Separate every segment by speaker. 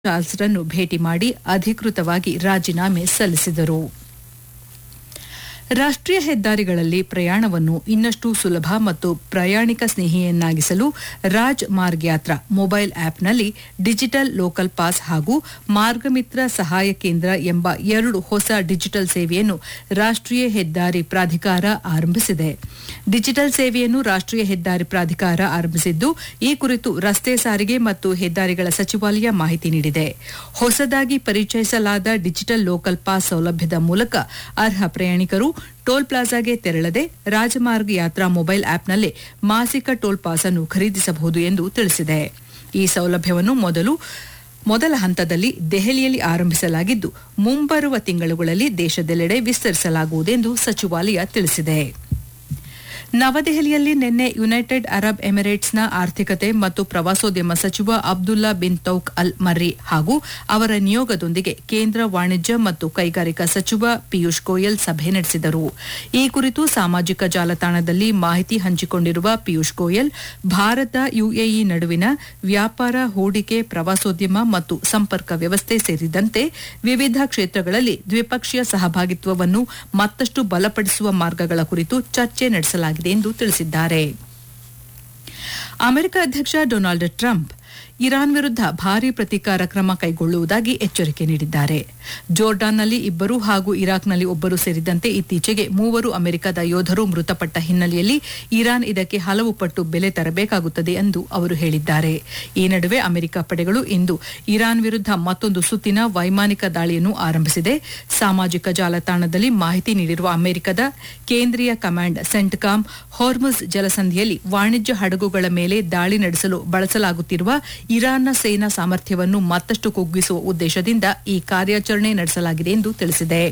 Speaker 1: ಚಾರ್ಲ್ಸ್ರನ್ನು ಭೇಟಿ ಮಾಡಿ ಅಧಿಕೃತವಾಗಿ ರಾಜೀನಾಮೆ ಸಲ್ಲಿಸಿದರು ರಾಷ್ಟ್ರೀಯ ಹೆದ್ದಾರಿಗಳಲ್ಲಿ ಪ್ರಯಾಣವನ್ನು ಇನ್ನಷ್ಟು ಸುಲಭ ಮತ್ತು ಪ್ರಯಾಣಿಕ ಸ್ನೇಹಿಯನ್ನಾಗಿಸಲು ರಾಜ್ ಮಾರ್ಗ್ ಯಾತ್ರಾ ಮೊಬೈಲ್ ಆಪ್ನಲ್ಲಿ ಡಿಜಿಟಲ್ ಲೋಕಲ್ ಪಾಸ್ ಹಾಗೂ ಮಾರ್ಗಮಿತ್ರ ಸಹಾಯ ಕೇಂದ್ರ ಎಂಬ ಎರಡು ಹೊಸ ಡಿಜಿಟಲ್ ಸೇವೆಯನ್ನು ರಾಷ್ಟ್ರೀಯ ಹೆದ್ದಾರಿ ಪ್ರಾಧಿಕಾರ ಆರಂಭಿಸಿದೆ ಡಿಜಿಟಲ್ ಸೇವೆಯನ್ನು ರಾಷ್ಟ್ರೀಯ ಹೆದ್ದಾರಿ ಪ್ರಾಧಿಕಾರ ಆರಂಭಿಸಿದ್ದು ಈ ಕುರಿತು ರಸ್ತೆ ಸಾರಿಗೆ ಮತ್ತು ಹೆದ್ದಾರಿಗಳ ಸಚಿವಾಲಯ ಮಾಹಿತಿ ನೀಡಿದೆ ಹೊಸದಾಗಿ ಪರಿಚಯಿಸಲಾದ ಡಿಜಿಟಲ್ ಲೋಕಲ್ ಪಾಸ್ ಸೌಲಭ್ಯದ ಮೂಲಕ ಅರ್ಹ ಪ್ರಯಾಣಿಕರು ಟೋಲ್ ಪ್ಲಾಜಾಗೆ ತೆರಳದೆ ರಾಜಮಾರ್ಗ್ ಯಾತ್ರಾ ಮೊಬೈಲ್ ಆಪ್ನಲ್ಲೇ ಮಾಸಿಕ ಟೋಲ್ ಪಾಸ್ ಅನ್ನು ಖರೀದಿಸಬಹುದು ಎಂದು ತಿಳಿಸಿದೆ ಈ ಸೌಲಭ್ಯವನ್ನು ಮೊದಲು ಮೊದಲ ಹಂತದಲ್ಲಿ ದೆಹಲಿಯಲ್ಲಿ ಆರಂಭಿಸಲಾಗಿದ್ದು ಮುಂಬರುವ ತಿಂಗಳುಗಳಲ್ಲಿ ದೇಶದೆಲ್ಲೆಡೆ ವಿಸ್ತರಿಸಲಾಗುವುದೆಂದು ಸಚಿವಾಲಯ ತಿಳಿಸಿದೆ ನವದೆಹಲಿಯಲ್ಲಿ ನಿನ್ನೆ ಯುನೈಟೆಡ್ ಅರಬ್ ಎಮಿರೇಟ್ಸ್ನ ಆರ್ಥಿಕತೆ ಮತ್ತು ಪ್ರವಾಸೋದ್ಯಮ ಸಚಿವ ಅಬ್ದುಲ್ಲಾ ಬಿನ್ ತೌಕ್ ಅಲ್ ಮರ್ರಿ ಹಾಗೂ ಅವರ ನಿಯೋಗದೊಂದಿಗೆ ಕೇಂದ್ರ ವಾಣಿಜ್ಯ ಮತ್ತು ಕೈಗಾರಿಕಾ ಸಚಿವ ಪಿಯೂಷ್ ಗೋಯಲ್ ಸಭೆ ನಡೆಸಿದರು ಈ ಕುರಿತು ಸಾಮಾಜಿಕ ಜಾಲತಾಣದಲ್ಲಿ ಮಾಹಿತಿ ಹಂಚಿಕೊಂಡಿರುವ ಪಿಯೂಷ್ ಗೋಯಲ್ ಭಾರತ ಯುಎಇ ನಡುವಿನ ವ್ಯಾಪಾರ ಹೂಡಿಕೆ ಪ್ರವಾಸೋದ್ಯಮ ಮತ್ತು ಸಂಪರ್ಕ ವ್ಯವಸ್ಥೆ ಸೇರಿದಂತೆ ವಿವಿಧ ಕ್ಷೇತ್ರಗಳಲ್ಲಿ ದ್ವಿಪಕ್ಷೀಯ ಸಹಭಾಗಿತ್ವವನ್ನು ಮತ್ತಷ್ಟು ಬಲಪಡಿಸುವ ಮಾರ್ಗಗಳ ಕುರಿತು ಚರ್ಚೆ ನಡೆಸಲಾಗಿದೆ ಎಂದು ತಿಳಿಸಿದ್ದಾರೆ ಅಮೆರಿಕ ಅಧ್ಯಕ್ಷ ಡೊನಾಲ್ಡ್ ಟ್ರಂಪ್ ಇರಾನ್ ವಿರುದ್ಧ ಭಾರೀ ಪ್ರತೀಕಾರ ಕ್ರಮ ಕೈಗೊಳ್ಳುವುದಾಗಿ ಎಚ್ಚರಿಕೆ ನೀಡಿದ್ದಾರೆ ಜೋರ್ಡಾನ್ನಲ್ಲಿ ಇಬ್ಬರು ಹಾಗೂ ಇರಾಕ್ನಲ್ಲಿ ಒಬ್ಬರು ಸೇರಿದಂತೆ ಇತ್ತೀಚೆಗೆ ಮೂವರು ಅಮೆರಿಕದ ಯೋಧರು ಮೃತಪಟ್ಟ ಹಿನ್ನೆಲೆಯಲ್ಲಿ ಇರಾನ್ ಇದಕ್ಕೆ ಹಲವು ಪಟ್ಟು ಬೆಲೆ ತರಬೇಕಾಗುತ್ತದೆ ಎಂದು ಅವರು ಹೇಳಿದ್ದಾರೆ ಈ ನಡುವೆ ಅಮೆರಿಕ ಪಡೆಗಳು ಇಂದು ಇರಾನ್ ವಿರುದ್ಧ ಮತ್ತೊಂದು ಸುತ್ತಿನ ವೈಮಾನಿಕ ದಾಳಿಯನ್ನು ಆರಂಭಿಸಿದೆ ಸಾಮಾಜಿಕ ಜಾಲತಾಣದಲ್ಲಿ ಮಾಹಿತಿ ನೀಡಿರುವ ಅಮೆರಿಕದ ಕೇಂದ್ರೀಯ ಕಮಾಂಡ್ ಸೆಂಟ್ಕಾಮ್ ಹಾರ್ಮುಜ್ ಜಲಸಂಧಿಯಲ್ಲಿ ವಾಣಿಜ್ಯ ಹಡಗುಗಳ ಮೇಲೆ ದಾಳಿ ನಡೆಸಲು ಬಳಸಲಾಗುತ್ತಿರುವ ಇರಾನ್ನ ಸೇನಾ ಸಾಮರ್ಥ್ಯವನ್ನು ಮತ್ತಷ್ಟು ಕುಗ್ಗಿಸುವ ಉದ್ದೇಶದಿಂದ ಈ ಕಾರ್ಯಾಚರಣೆ ನಡೆಸಲಾಗಿದೆ ಎಂದು ತಿಳಿಸಿದೆ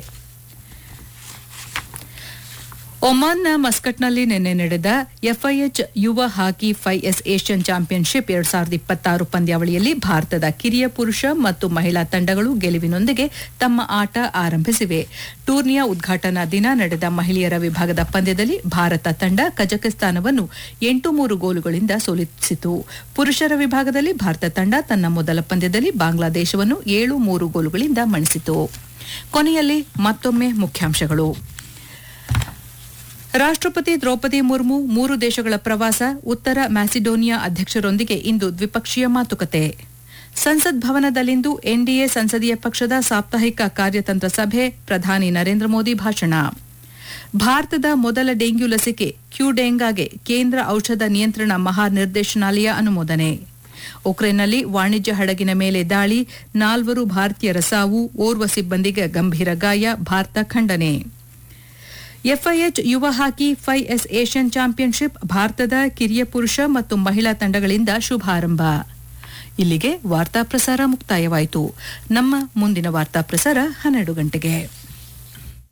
Speaker 1: ಒಮಾನ್ನ ಮಸ್ಕಟ್ನಲ್ಲಿ ನಿನ್ನೆ ನಡೆದ ಎಫ್ಐಎಚ್ ಯುವ ಹಾಕಿ ಎಸ್ ಏಷ್ಯನ್ ಚಾಂಪಿಯನ್ಶಿಪ್ ಎರಡ್ ಸಾವಿರದ ಇಪ್ಪತ್ತಾರು ಪಂದ್ಯಾವಳಿಯಲ್ಲಿ ಭಾರತದ ಕಿರಿಯ ಪುರುಷ ಮತ್ತು ಮಹಿಳಾ ತಂಡಗಳು ಗೆಲುವಿನೊಂದಿಗೆ ತಮ್ಮ ಆಟ ಆರಂಭಿಸಿವೆ ಟೂರ್ನಿಯ ಉದ್ಘಾಟನಾ ದಿನ ನಡೆದ ಮಹಿಳೆಯರ ವಿಭಾಗದ ಪಂದ್ಯದಲ್ಲಿ ಭಾರತ ತಂಡ ಕಜಕಿಸ್ತಾನವನ್ನು ಎಂಟು ಮೂರು ಗೋಲುಗಳಿಂದ ಸೋಲಿಸಿತು ಪುರುಷರ ವಿಭಾಗದಲ್ಲಿ ಭಾರತ ತಂಡ ತನ್ನ ಮೊದಲ ಪಂದ್ಯದಲ್ಲಿ ಬಾಂಗ್ಲಾದೇಶವನ್ನು ಏಳು ಮೂರು ಗೋಲುಗಳಿಂದ ಮಣಿಸಿತು ಕೊನೆಯಲ್ಲಿ ಮತ್ತೊಮ್ಮೆ ಮುಖ್ಯಾಂಶಗಳು ರಾಷ್ಟ್ರಪತಿ ದ್ರೌಪದಿ ಮುರ್ಮು ಮೂರು ದೇಶಗಳ ಪ್ರವಾಸ ಉತ್ತರ ಮ್ಯಾಸಿಡೋನಿಯಾ ಅಧ್ಯಕ್ಷರೊಂದಿಗೆ ಇಂದು ದ್ವಿಪಕ್ಷೀಯ ಮಾತುಕತೆ ಸಂಸತ್ ಭವನದಲ್ಲಿಂದು ಎನ್ಡಿಎ ಸಂಸದೀಯ ಪಕ್ಷದ ಸಾಪ್ತಾಹಿಕ ಕಾರ್ಯತಂತ್ರ ಸಭೆ ಪ್ರಧಾನಿ ನರೇಂದ್ರ ಮೋದಿ ಭಾಷಣ ಭಾರತದ ಮೊದಲ ಡೆಂಗ್ಯೂ ಲಸಿಕೆ ಕ್ಯೂಡೆಂಗಾಗೆ ಕೇಂದ್ರ ಔಷಧ ನಿಯಂತ್ರಣ ಮಹಾನಿರ್ದೇಶನಾಲಯ ಅನುಮೋದನೆ ಉಕ್ರೇನ್ನಲ್ಲಿ ವಾಣಿಜ್ಯ ಹಡಗಿನ ಮೇಲೆ ದಾಳಿ ನಾಲ್ವರು ಭಾರತೀಯರ ಸಾವು ಓರ್ವ ಸಿಬ್ಬಂದಿಗೆ ಗಂಭೀರ ಗಾಯ ಭಾರತ ಖಂಡನೆ ಎಫ್ಐಎಚ್ ಯುವ ಹಾಕಿ ಎಸ್ ಏಷ್ಯನ್ ಚಾಂಪಿಯನ್ಶಿಪ್ ಭಾರತದ ಕಿರಿಯ ಪುರುಷ ಮತ್ತು ಮಹಿಳಾ ತಂಡಗಳಿಂದ ಶುಭಾರಂಭ ಇಲ್ಲಿಗೆ ವಾರ್ತಾ ಪ್ರಸಾರ ಮುಕ್ತಾಯವಾಯಿತು ನಮ್ಮ ಮುಂದಿನ ವಾರ್ತಾ ಪ್ರಸಾರ ಹನ್ನೆರಡು ಗಂಟೆಗೆ